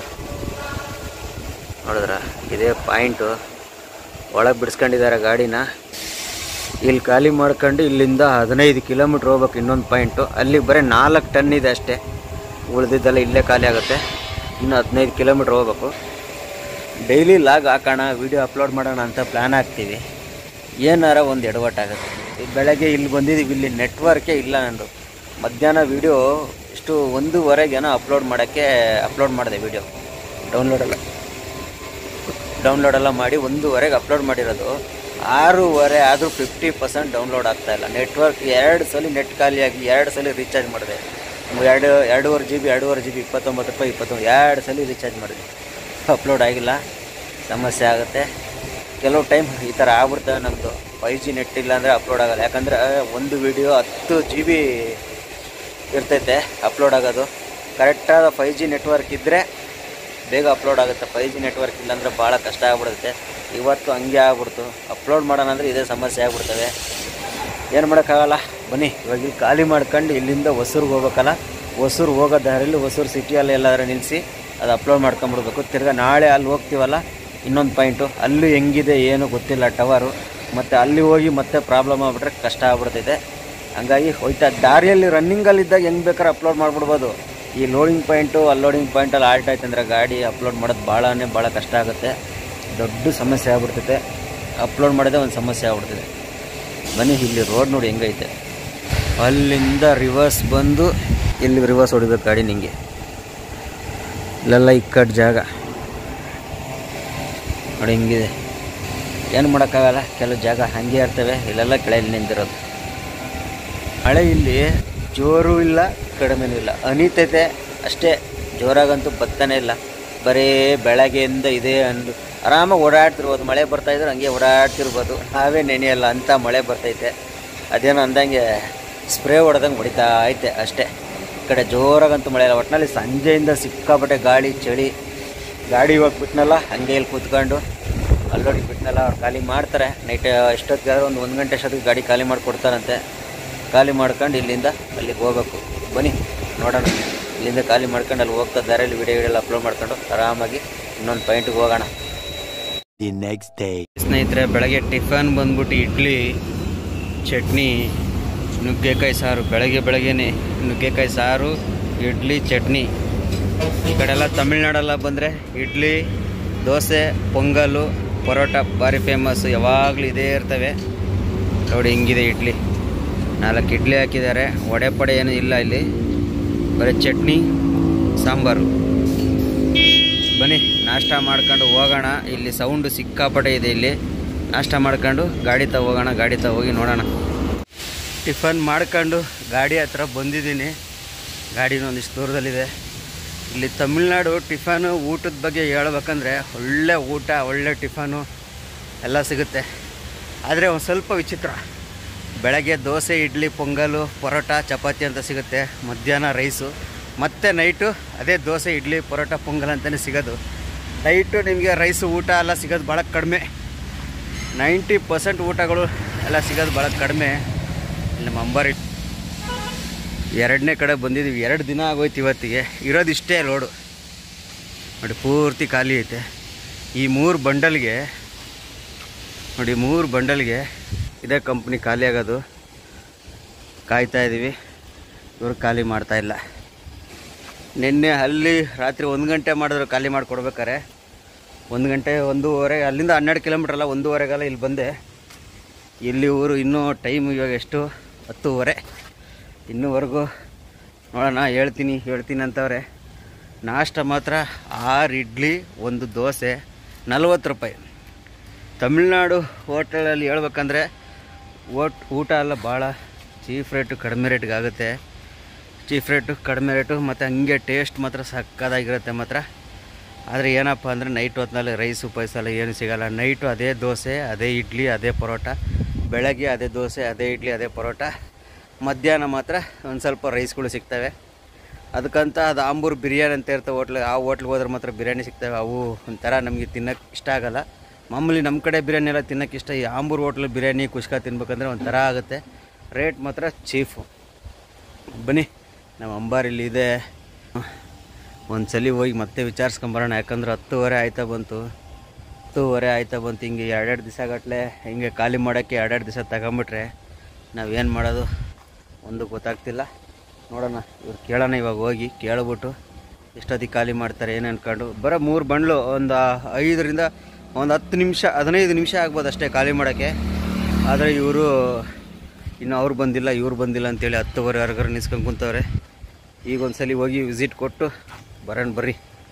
ನೋಡಿದ್ರ ಇದೇ ಪಾಯಿಂಟು ಒಳಗೆ ಬಿಡಿಸ್ಕೊಂಡಿದ್ದಾರೆ ಗಾಡಿನ ಇಲ್ಲಿ ಖಾಲಿ ಮಾಡ್ಕೊಂಡು ಇಲ್ಲಿಂದ ಹದಿನೈದು ಕಿಲೋಮೀಟ್ರ್ ಹೋಗ್ಬೇಕು ಇನ್ನೊಂದು ಪಾಯಿಂಟು ಅಲ್ಲಿ ಬರೀ ನಾಲ್ಕು ಟನ್ ಇದೆ ಅಷ್ಟೇ ಉಳಿದಿದ್ದೆಲ್ಲ ಇಲ್ಲೇ ಖಾಲಿ ಆಗುತ್ತೆ ಇನ್ನು ಹದಿನೈದು ಕಿಲೋಮೀಟ್ರ್ ಹೋಗ್ಬೇಕು ಡೈಲಿ ಲಾಗ್ ಹಾಕೋಣ ವಿಡಿಯೋ ಅಪ್ಲೋಡ್ ಮಾಡೋಣ ಅಂತ ಪ್ಲ್ಯಾನ್ ಹಾಕ್ತೀವಿ ಏನಾರ ಒಂದು ಎಡವಟ್ಟಾಗುತ್ತೆ ಈ ಬೆಳಗ್ಗೆ ಇಲ್ಲಿ ಬಂದಿದ್ದೀವಿ ಇಲ್ಲಿ ನೆಟ್ವರ್ಕೇ ಇಲ್ಲ ನಂದು ಮಧ್ಯಾಹ್ನ ವಿಡಿಯೋ ಇಷ್ಟು ಒಂದೂವರೆಗೇನೋ ಅಪ್ಲೋಡ್ ಮಾಡೋಕ್ಕೆ ಅಪ್ಲೋಡ್ ಮಾಡಿದೆ ವಿಡಿಯೋ ಡೌನ್ಲೋಡೆಲ್ಲ ಡೌನ್ಲೋಡೆಲ್ಲ ಮಾಡಿ ಒಂದೂವರೆಗೆ ಅಪ್ಲೋಡ್ ಮಾಡಿರೋದು ಆರೂವರೆ ಆದರೂ ಫಿಫ್ಟಿ ಪರ್ಸೆಂಟ್ ಡೌನ್ಲೋಡ್ ಆಗ್ತಾ ಇಲ್ಲ ನೆಟ್ವರ್ಕ್ ಎರಡು ಸಲ ನೆಟ್ ಖಾಲಿಯಾಗಿ ಎರಡು ಸಲ ರೀಚಾರ್ಜ್ ಮಾಡಿದೆ ಎರಡು ಎರಡೂವರೆ ಜಿ ಬಿ ಎರಡೂವರೆ ಜಿ ಬಿ ಇಪ್ಪತ್ತೊಂಬತ್ತು ರೂಪಾಯಿ ಇಪ್ಪತ್ತೊಂದು ಎರಡು ಸಲ ರೀಚಾರ್ಜ್ ಮಾಡಿದೆ ಅಪ್ಲೋಡ್ ಆಗಿಲ್ಲ ಸಮಸ್ಯೆ ಆಗುತ್ತೆ ಕೆಲವು ಟೈಮ್ ಈ ಥರ ಆಗ್ಬಿಡ್ತವೆ ನಮ್ಮದು ಫೈವ್ ಜಿ ನೆಟ್ ಇಲ್ಲ ಅಂದರೆ ಅಪ್ಲೋಡ್ ಆಗಲ್ಲ ಯಾಕಂದರೆ ಒಂದು ವಿಡಿಯೋ ಹತ್ತು ಜಿ ಬಿ ಇರ್ತೈತೆ ಅಪ್ಲೋಡ್ ಆಗೋದು ಕರೆಕ್ಟಾದ ಫೈವ್ ಜಿ ನೆಟ್ವರ್ಕ್ ಇದ್ದರೆ ಬೇಗ ಅಪ್ಲೋಡ್ ಆಗುತ್ತೆ ಫೈವ್ ಜಿ ನೆಟ್ವರ್ಕ್ ಇಲ್ಲಾಂದರೆ ಭಾಳ ಕಷ್ಟ ಆಗ್ಬಿಡುತ್ತೆ ಇವತ್ತು ಹಂಗೆ ಆಗ್ಬಿಡ್ತು ಅಪ್ಲೋಡ್ ಮಾಡೋಣ ಅಂದರೆ ಇದೇ ಸಮಸ್ಯೆ ಆಗ್ಬಿಡ್ತವೆ ಏನು ಮಾಡೋಕ್ಕಾಗಲ್ಲ ಬನ್ನಿ ಇವಾಗ ಇಲ್ಲಿ ಖಾಲಿ ಮಾಡ್ಕೊಂಡು ಇಲ್ಲಿಂದ ಹೊಸೂರ್ಗೆ ಹೋಗ್ಬೇಕಲ್ಲ ಹೊಸೂರು ಹೋಗೋ ದಾರಿಯಲ್ಲಿ ಹೊಸೂರು ಸಿಟಿಯಲ್ಲಿ ಎಲ್ಲಾದ್ರೂ ನಿಲ್ಲಿಸಿ ಅದು ಅಪ್ಲೋಡ್ ಮಾಡ್ಕೊಂಬಿಡ್ಬೇಕು ತಿರ್ಗಾ ನಾಳೆ ಅಲ್ಲಿ ಹೋಗ್ತೀವಲ್ಲ ಇನ್ನೊಂದು ಪಾಯಿಂಟು ಅಲ್ಲಿ ಹೆಂಗಿದೆ ಏನು ಗೊತ್ತಿಲ್ಲ ಟವರು ಮತ್ತು ಅಲ್ಲಿ ಹೋಗಿ ಮತ್ತೆ ಪ್ರಾಬ್ಲಮ್ ಆಗ್ಬಿಟ್ರೆ ಕಷ್ಟ ಆಗ್ಬಿಡ್ತೈತೆ ಹಂಗಾಗಿ ಹೋಯ್ತಾ ದಾರಿಯಲ್ಲಿ ರನ್ನಿಂಗಲ್ಲಿದ್ದಾಗ ಹೆಂಗೆ ಬೇಕಾದ್ರೆ ಅಪ್ಲೋಡ್ ಮಾಡ್ಬಿಡ್ಬೋದು ಈ ಲೋಡಿಂಗ್ ಪಾಯಿಂಟು ಅನ್ಲೋಡಿಂಗ್ ಪಾಯಿಂಟಲ್ಲಿ ಆಲ್ಟ್ ಆಯ್ತು ಅಂದರೆ ಗಾಡಿ ಅಪ್ಲೋಡ್ ಮಾಡೋದು ಭಾಳನೇ ಭಾಳ ಕಷ್ಟ ಆಗುತ್ತೆ ದೊಡ್ಡ ಸಮಸ್ಯೆ ಆಗ್ಬಿಡ್ತೈತೆ ಅಪ್ಲೋಡ್ ಮಾಡೋದೇ ಒಂದು ಸಮಸ್ಯೆ ಆಗ್ಬಿಡ್ತದೆ ಬನ್ನಿ ಇಲ್ಲಿ ರೋಡ್ ನೋಡಿ ಹೆಂಗೈತೆ ಅಲ್ಲಿಂದ ರಿವರ್ಸ್ ಬಂದು ಇಲ್ಲಿ ರಿವರ್ಸ್ ಹೊಡಿಬೇಕು ಗಾಡಿ ನಿಂಗೆ ಇಲ್ಲೆಲ್ಲ ಇಕ್ಕಟ್ಟು ಜಾಗ ನೋಡಿ ಹಿಂಗಿದೆ ಏನು ಮಾಡೋಕ್ಕಾಗಲ್ಲ ಕೆಲವು ಜಾಗ ಹಾಗೆ ಇರ್ತವೆ ಇಲ್ಲೆಲ್ಲ ಕೆಳಯಲ್ಲಿ ನಿಂತಿರೋದು ಮಳೆ ಇಲ್ಲಿ ಜೋರು ಇಲ್ಲ ಕಡಿಮೆನೂ ಇಲ್ಲ ಅನಿತೈತೆ ಅಷ್ಟೇ ಜೋರಾಗಂತೂ ಬತ್ತಾನೆ ಇಲ್ಲ ಬರೀ ಬೆಳಗ್ಗೆಯಿಂದ ಇದೆ ಅಂದು ಆರಾಮಾಗಿ ಓಡಾಡ್ತಿರ್ಬೋದು ಮಳೆ ಬರ್ತಾ ಇದ್ರೆ ಹಂಗೆ ಓಡಾಡ್ತಿರ್ಬೋದು ನಾವೇ ನೆನೆಯಲ್ಲ ಅಂತ ಮಳೆ ಬರ್ತೈತೆ ಅದೇನೋ ಅಂದಂಗೆ ಸ್ಪ್ರೇ ಹೊಡೆದಂಗೆ ಹೊಡಿತಾ ಐತೆ ಅಷ್ಟೇ ಈ ಕಡೆ ಜೋರಾಗಂತೂ ಮಳೆ ಇಲ್ಲ ಒಟ್ಟಿನಲ್ಲಿ ಸಂಜೆಯಿಂದ ಸಿಕ್ಕಾಪಟ್ಟೆ ಗಾಳಿ ಚಳಿ ಗಾಡಿ ಇವಾಗ ಬಿಟ್ನಲ್ಲ ಹಂಗೆ ಇಲ್ಲಿ ಕೂತ್ಕೊಂಡು ಅಲ್ಲೋಡಿ ಬಿಟ್ನಲ್ಲ ಅವ್ರು ಖಾಲಿ ಮಾಡ್ತಾರೆ ನೈಟ್ ಎಷ್ಟೊತ್ತಿಗಾದ್ರೂ ಒಂದು ಒಂದು ಗಂಟೆ ಅಷ್ಟೊತ್ತಿಗೆ ಗಾಡಿ ಖಾಲಿ ಮಾಡಿಕೊಡ್ತಾರಂತೆ ಖಾಲಿ ಮಾಡ್ಕೊಂಡು ಇಲ್ಲಿಂದ ಅಲ್ಲಿಗೆ ಹೋಗ್ಬೇಕು ಬನ್ನಿ ನೋಡೋಣ ಇಲ್ಲಿಂದ ಖಾಲಿ ಮಾಡ್ಕೊಂಡು ಅಲ್ಲಿ ಹೋಗ್ತಾ ದಾರಿಯಲ್ಲಿ ವಿಡಿಯೋ ವಿಡಿಯೋ ಅಪ್ಲೋಡ್ ಮಾಡ್ಕೊಂಡು ಆರಾಮಾಗಿ ಇನ್ನೊಂದು ಪಾಯಿಂಟ್ಗೆ ಹೋಗೋಣ The next day. ಸ್ನೇಹಿತರೆ ಬೆಳಗ್ಗೆ ಟಿಫನ್ ಬಂದ್ಬಿಟ್ಟು ಇಡ್ಲಿ ಚಟ್ನಿ ನುಗ್ಗೆಕಾಯಿ ಸಾರು ಬೆಳಗ್ಗೆ ಬೆಳಗ್ಗೆನೆ ನುಗ್ಗೆಕಾಯಿ ಸಾರು ಇಡ್ಲಿ ಚಟ್ನಿ ಈ ಕಡೆ ಎಲ್ಲ ತಮಿಳ್ನಾಡೆಲ್ಲ ಬಂದರೆ ಇಡ್ಲಿ ದೋಸೆ ಪೊಂಗಲ್ಲು ಪರೋಟ ಭಾರಿ ಫೇಮಸ್ಸು ಯಾವಾಗಲೂ ಇದೇ ಇರ್ತವೆ ನೋಡಿ ಹಿಂಗಿದೆ ಇಡ್ಲಿ ನಾಲ್ಕು ಇಡ್ಲಿ ಹಾಕಿದ್ದಾರೆ ವಡೆ ಪಡೆ ಏನೂ ಇಲ್ಲ ಇಲ್ಲಿ ಬರೀ ಚಟ್ನಿ ಸಾಂಬಾರು ಬನ್ನಿ ನಾಷ್ಟ ಮಾಡ್ಕೊಂಡು ಹೋಗೋಣ ಇಲ್ಲಿ ಸೌಂಡು ಸಿಕ್ಕಾಪಟ್ಟೆ ಇದೆ ಇಲ್ಲಿ ನಾಷ್ಟ ಮಾಡ್ಕೊಂಡು ಗಾಡಿ ತ ಹೋಗೋಣ ಗಾಡಿ ತ ಹೋಗಿ ನೋಡೋಣ ಟಿಫನ್ ಮಾಡ್ಕೊಂಡು ಗಾಡಿ ಹತ್ರ ಬಂದಿದ್ದೀನಿ ಗಾಡಿನ ಒಂದಿಷ್ಟು ದೂರದಲ್ಲಿದೆ ಇಲ್ಲಿ ತಮಿಳ್ನಾಡು ಟಿಫನು ಊಟದ ಬಗ್ಗೆ ಹೇಳ್ಬೇಕಂದ್ರೆ ಒಳ್ಳೆ ಊಟ ಒಳ್ಳೆ ಟಿಫನು ಎಲ್ಲ ಸಿಗುತ್ತೆ ಆದರೆ ಒಂದು ಸ್ವಲ್ಪ ವಿಚಿತ್ರ ಬೆಳಗ್ಗೆ ದೋಸೆ ಇಡ್ಲಿ ಪೊಂಗಲು ಪರೋಟ ಚಪಾತಿ ಅಂತ ಸಿಗುತ್ತೆ ಮಧ್ಯಾಹ್ನ ರೈಸು ಮತ್ತು ನೈಟು ಅದೇ ದೋಸೆ ಇಡ್ಲಿ ಪರೋಟ ಪೊಂಗಲ್ ಅಂತಲೇ ಸಿಗೋದು ನೈಟು ನಿಮಗೆ ರೈಸು ಊಟ ಎಲ್ಲ ಸಿಗೋದು ಭಾಳ ಕಡಿಮೆ ನೈಂಟಿ ಪರ್ಸೆಂಟ್ ಊಟಗಳು ಎಲ್ಲ ಸಿಗೋದು ಭಾಳ ಕಡಿಮೆ ಇಲ್ಲಿ ನಮ್ಮ ಅಂಬಾರಿ ಎರಡನೇ ಕಡೆ ಬಂದಿದ್ದೀವಿ ಎರಡು ದಿನ ಆಗೋಯ್ತು ಇವತ್ತಿಗೆ ಇರೋದು ಇಷ್ಟೇ ಲೋಡು ನೋಡಿ ಪೂರ್ತಿ ಖಾಲಿ ಐತೆ ಈ ಮೂರು ಬಂಡಲ್ಗೆ ನೋಡಿ ಮೂರು ಬಂಡಲ್ಗೆ ಇದೇ ಕಂಪ್ನಿ ಖಾಲಿ ಆಗೋದು ಕಾಯ್ತಾ ಇದ್ದೀವಿ ಇವರು ಖಾಲಿ ಮಾಡ್ತಾ ಇಲ್ಲ ನಿನ್ನೆ ಅಲ್ಲಿ ರಾತ್ರಿ ಒಂದು ಗಂಟೆ ಮಾಡಿದ್ರು ಖಾಲಿ ಮಾಡಿಕೊಡ್ಬೇಕಾರೆ ಒಂದು ಗಂಟೆ ಒಂದೂವರೆ ಅಲ್ಲಿಂದ ಹನ್ನೆರಡು ಕಿಲೋಮೀಟ್ರ್ ಅಲ್ಲ ಒಂದೂವರೆಗೆಲ್ಲ ಇಲ್ಲಿ ಬಂದೆ ಇಲ್ಲಿ ಊರು ಇನ್ನೂ ಟೈಮ್ ಇವಾಗ ಎಷ್ಟು ಹತ್ತುವರೆ ಇನ್ನೂವರೆಗೂ ನೋಡೋಣ ಹೇಳ್ತೀನಿ ಹೇಳ್ತೀನಿ ಅಂತವ್ರೆ ನಾಷ್ಟ ಮಾತ್ರ ಆರು ಇಡ್ಲಿ ಒಂದು ದೋಸೆ ನಲ್ವತ್ತು ರೂಪಾಯಿ ತಮಿಳ್ನಾಡು ಹೋಟೆಲಲ್ಲಿ ಹೇಳ್ಬೇಕಂದ್ರೆ ಓಟ್ ಊಟ ಎಲ್ಲ ಭಾಳ ಚೀಫ್ ರೇಟು ಕಡಿಮೆ ರೇಟ್ಗೆ ಆಗುತ್ತೆ ಚೀಫ್ ರೇಟು ಕಡಿಮೆ ರೇಟು ಮತ್ತು ಹಂಗೆ ಟೇಸ್ಟ್ ಮಾತ್ರ ಸಕ್ಕದಾಗಿರುತ್ತೆ ಮಾತ್ರ ಆದರೆ ಏನಪ್ಪ ಅಂದರೆ ನೈಟ್ ಹೊತ್ತಿನಲ್ಲಿ ರೈಸು ಪೈಸ ಎಲ್ಲ ಏನು ಸಿಗಲ್ಲ ನೈಟು ಅದೇ ದೋಸೆ ಅದೇ ಇಡ್ಲಿ ಅದೇ ಪರೋಟ ಬೆಳಗ್ಗೆ ಅದೇ ದೋಸೆ ಅದೇ ಇಡ್ಲಿ ಅದೇ ಪರೋಟ ಮಧ್ಯಾಹ್ನ ಮಾತ್ರ ಒಂದು ಸ್ವಲ್ಪ ರೈಸ್ಗಳು ಸಿಗ್ತವೆ ಅದಕ್ಕಂತ ಅದು ಆಂಬೂರ್ ಬಿರಿಯಾನಿ ಅಂತ ಇರ್ತವೆ ಹೋಟ್ಲ್ ಆ ಹೋಟ್ಲಿಗೆ ಹೋದ್ರೆ ಮಾತ್ರ ಬಿರಿಯಾನಿ ಸಿಗ್ತವೆ ಅವು ಒಂಥರ ನಮಗೆ ತಿನ್ನೋಕ್ಕೆ ಇಷ್ಟ ಆಗಲ್ಲ ಮಾಮೂಲಿ ನಮ್ಮ ಕಡೆ ಬಿರಿಯಾನಿ ಎಲ್ಲ ತಿನ್ನೋಕ್ಕೆ ಇಷ್ಟ ಈ ಆಂಬೂರ್ ಹೋಟ್ಲ್ ಬಿರಿಯಾನಿ ಕುಷ್ಕ ತಿನ್ಬೇಕಂದ್ರೆ ಒಂಥರ ಆಗುತ್ತೆ ರೇಟ್ ಮಾತ್ರ ಚೀಫು ಬನ್ನಿ ನಮ್ಮ ಅಂಬಾರಿಲ್ಲಿ ಇದೆ ಒಂದು ಸಲ ಹೋಗಿ ಮತ್ತೆ ವಿಚಾರಿಸ್ಕೊಂಬರೋಣ ಯಾಕಂದ್ರೆ ಹತ್ತುವರೆ ಆಯ್ತಾ ಬಂತು ಹತ್ತುವರೆ ಆಯ್ತಾ ಬಂತು ಹಿಂಗೆ ಎರಡೆರಡು ದಿವಸ ಗಟ್ಟಲೆ ಹಿಂಗೆ ಖಾಲಿ ಮಾಡೋಕ್ಕೆ ಎರಡೆರಡು ದಿವಸ ತಗೊಂಬಿಟ್ರೆ ನಾವೇನು ಮಾಡೋದು ಒಂದು ಗೊತ್ತಾಗ್ತಿಲ್ಲ ನೋಡೋಣ ಇವ್ರು ಕೇಳೋಣ ಇವಾಗ ಹೋಗಿ ಕೇಳ್ಬಿಟ್ಟು ಎಷ್ಟೊತ್ತಿಗೆ ಖಾಲಿ ಮಾಡ್ತಾರೆ ಏನು ಅನ್ಕೊಂಡು ಬರೋ ಮೂರು ಬಂಡ್ಲು ಒಂದು ಐದರಿಂದ ಒಂದು ಹತ್ತು ನಿಮಿಷ ಹದಿನೈದು ನಿಮಿಷ ಆಗ್ಬೋದು ಅಷ್ಟೇ ಖಾಲಿ ಮಾಡೋಕ್ಕೆ ಆದರೆ ಇವರು ಇನ್ನು ಅವ್ರು ಬಂದಿಲ್ಲ ಇವ್ರು ಬಂದಿಲ್ಲ ಅಂತೇಳಿ ಹತ್ತುವರೆ ಹೊರಗಡೆ ನಿಲ್ಸ್ಕೊಂಡು ಕುಂತವ್ರೆ ಈಗ ಒಂದ್ಸಲಿ ಹೋಗಿ ವಿಸಿಟ್ ಕೊಟ್ಟು ಬರೋಣ ಬರ್ರಿ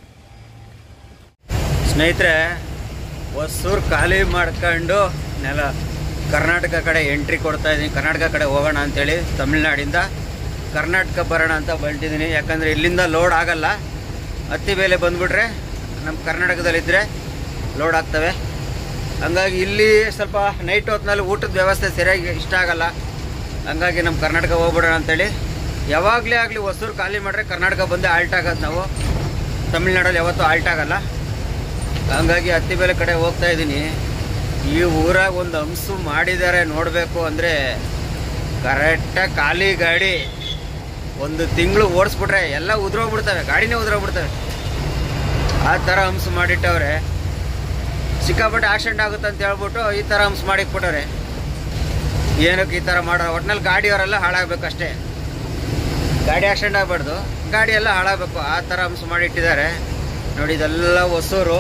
ಸ್ನೇಹಿತರೆ ಹೊಸೂರು ಖಾಲಿ ಮಾಡ್ಕೊಂಡು ನೆಲ ಕರ್ನಾಟಕ ಕಡೆ ಎಂಟ್ರಿ ಕೊಡ್ತಾ ಇದ್ದೀನಿ ಕರ್ನಾಟಕ ಕಡೆ ಹೋಗೋಣ ಅಂತೇಳಿ ತಮಿಳ್ನಾಡಿಂದ ಕರ್ನಾಟಕ ಬರೋಣ ಅಂತ ಹೊರಟಿದ್ದೀನಿ ಯಾಕಂದರೆ ಇಲ್ಲಿಂದ ಲೋಡ್ ಆಗಲ್ಲ ಹತ್ತಿ ಬೇಲೆ ಬಂದುಬಿಟ್ರೆ ನಮ್ಮ ಕರ್ನಾಟಕದಲ್ಲಿದ್ದರೆ ಲೋಡ್ ಆಗ್ತವೆ ಹಂಗಾಗಿ ಇಲ್ಲಿ ಸ್ವಲ್ಪ ನೈಟ್ ಹೊತ್ತಿನಲ್ಲಿ ಊಟದ ವ್ಯವಸ್ಥೆ ಸರಿಯಾಗಿ ಇಷ್ಟ ಆಗಲ್ಲ ಹಂಗಾಗಿ ನಮ್ಮ ಕರ್ನಾಟಕ ಹೋಗ್ಬಿಡೋಣ ಅಂತೇಳಿ ಯಾವಾಗಲೇ ಆಗಲಿ ಹೊಸೂರು ಖಾಲಿ ಮಾಡಿದ್ರೆ ಕರ್ನಾಟಕ ಬಂದೇ ಆಲ್ಟ್ ಆಗೋದು ನಾವು ತಮಿಳ್ನಾಡಲ್ಲಿ ಯಾವತ್ತೂ ಆಲ್ಟ್ ಆಗಲ್ಲ ಹಂಗಾಗಿ ಹತ್ತಿ ಬೇಲೆ ಕಡೆ ಹೋಗ್ತಾ ಇದ್ದೀನಿ ಈ ಊರಾಗ ಒಂದು ಹಂಸು ಮಾಡಿದ್ದಾರೆ ನೋಡಬೇಕು ಅಂದರೆ ಕರೆಕ್ಟಾಗಿ ಖಾಲಿ ಗಾಡಿ ಒಂದು ತಿಂಗಳು ಓಡಿಸ್ಬಿಟ್ರೆ ಎಲ್ಲ ಉದ್ರೋಗ್ಬಿಡ್ತವೆ ಗಾಡಿನೇ ಉದ್ರೋಗ್ಬಿಡ್ತವೆ ಆ ಥರ ಹಂಸು ಮಾಡಿಟ್ಟವ್ರೆ ಸಿಕ್ಕಾಪಟ್ಟೆ ಆಕ್ಸಿಡೆಂಟ್ ಆಗುತ್ತೆ ಅಂತ ಹೇಳ್ಬಿಟ್ಟು ಈ ಥರ ಹಂಸ ಮಾಡಿಕ್ಬಿಟ್ಟವ್ರೆ ಏನಕ್ಕೆ ಈ ಥರ ಮಾಡೋ ಒಟ್ನಲ್ಲಿ ಗಾಡಿಯವರೆಲ್ಲ ಹಾಳಾಗಬೇಕು ಅಷ್ಟೇ ಗಾಡಿ ಆಕ್ಸಿಡೆಂಟ್ ಆಗಬಾರ್ದು ಗಾಡಿ ಎಲ್ಲ ಹಾಳಾಗಬೇಕು ಆ ಥರ ಹಂಸ ಮಾಡಿಟ್ಟಿದ್ದಾರೆ ನೋಡಿ ಇದೆಲ್ಲ ಹೊಸೂರು